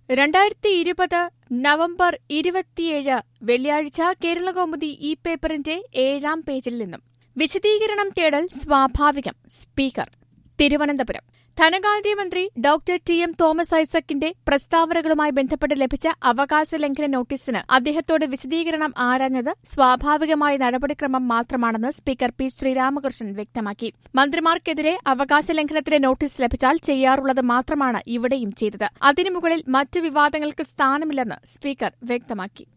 രണ്ടായിരത്തി ഇരുപത് നവംബർ ഇരുപത്തിയേഴ് വെള്ളിയാഴ്ച കേരളകൗമുദി ഈ പേപ്പറിന്റെ ഏഴാം പേജിൽ നിന്നും വിശദീകരണം തേടൽ സ്വാഭാവികം സ്പീക്കർ തിരുവനന്തപുരം ധനകാര്യമന്ത്രി ഡോക്ടർ ടി എം തോമസ് ഐസക്കിന്റെ പ്രസ്താവനകളുമായി ബന്ധപ്പെട്ട് ലഭിച്ച അവകാശ ലംഘന നോട്ടീസിന് അദ്ദേഹത്തോട് വിശദീകരണം ആരാഞ്ഞത് സ്വാഭാവികമായ നടപടിക്രമം മാത്രമാണെന്ന് സ്പീക്കർ പി ശ്രീരാമകൃഷ്ണൻ വ്യക്തമാക്കി മന്ത്രിമാർക്കെതിരെ അവകാശ ലംഘനത്തിന്റെ നോട്ടീസ് ലഭിച്ചാൽ ചെയ്യാറുള്ളത് മാത്രമാണ് ഇവിടെയും ചെയ്തത് അതിനു മുകളിൽ മറ്റ് വിവാദങ്ങൾക്ക് സ്ഥാനമില്ലെന്ന് സ്പീക്കർ വ്യക്തമാക്കി